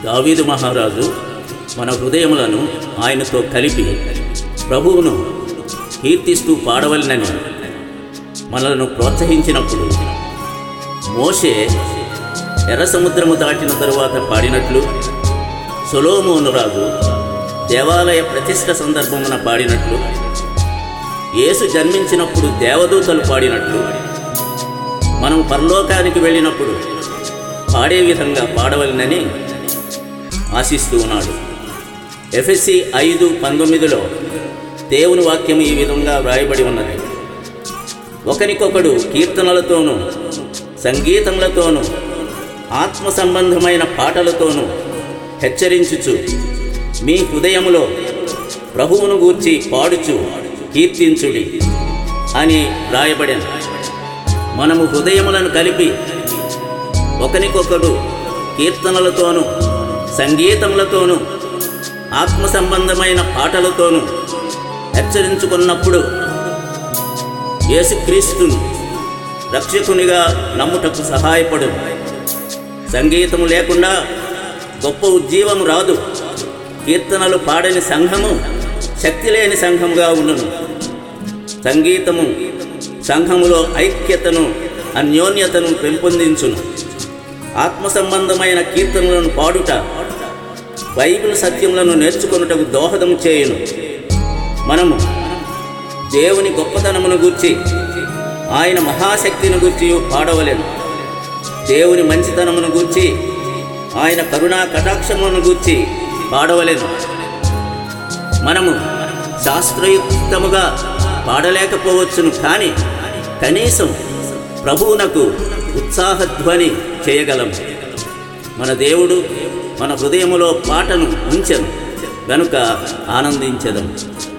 దావీదు మహారాజు మన హృదయములను ఆయనతో కలిపి ప్రభువును కీర్తిస్తూ పాడవలనని మనలను ప్రోత్సహించినప్పుడు మోషే ఎర్ర సముద్రము దాటిన తరువాత పాడినట్లు సొలోమోను రాజు దేవాలయ ప్రతిష్ట సందర్భమున పాడినట్లు యేసు జన్మించినప్పుడు దేవదూతలు పాడినట్లు మనం పరలోకానికి వెళ్ళినప్పుడు పాడే విధంగా పాడవలనని ఆశిస్తూ ఉన్నాడు ఎఫ్ఎస్సి ఐదు పంతొమ్మిదిలో దేవుని వాక్యం ఈ విధంగా వ్రాయబడి ఉన్నది ఒకరికొకడు కీర్తనలతోనూ సంగీతములతోనూ ఆత్మ సంబంధమైన పాటలతోనూ హెచ్చరించుచు మీ హృదయములో ప్రభువును గూర్చి పాడుచు కీర్తించుడి అని వ్రాయబడిన మనము హృదయములను కలిపి ఒకరికొకడు కీర్తనలతోనూ సంగీతములతోనూ ఆత్మ సంబంధమైన పాటలతోనూ హెచ్చరించుకున్నప్పుడు యేసుక్రీస్తును రక్షకునిగా నమ్ముటకు సహాయపడు సంగీతము లేకుండా గొప్ప ఉజ్జీవము రాదు కీర్తనలు పాడని సంఘము శక్తి లేని సంఘముగా ఉండును సంగీతము సంఘములో ఐక్యతను అన్యోన్యతను పెంపొందించును ఆత్మ సంబంధమైన కీర్తనలను పాడుట బైబిల్ సత్యములను నేర్చుకొనుటకు దోహదం చేయును మనము దేవుని గొప్పతనమును గూర్చి ఆయన మహాశక్తిని గూర్చి పాడవలెను దేవుని మంచితనమును గూర్చి ఆయన కరుణా కటాక్షములను గూర్చి పాడవలెను మనము శాస్త్రయుక్తముగా పాడలేకపోవచ్చును కానీ కనీసం ప్రభువునకు ఉత్సాహధ్వని చేయగలము మన దేవుడు మన హృదయములో పాటను ఉంచెను గనుక ఆనందించదము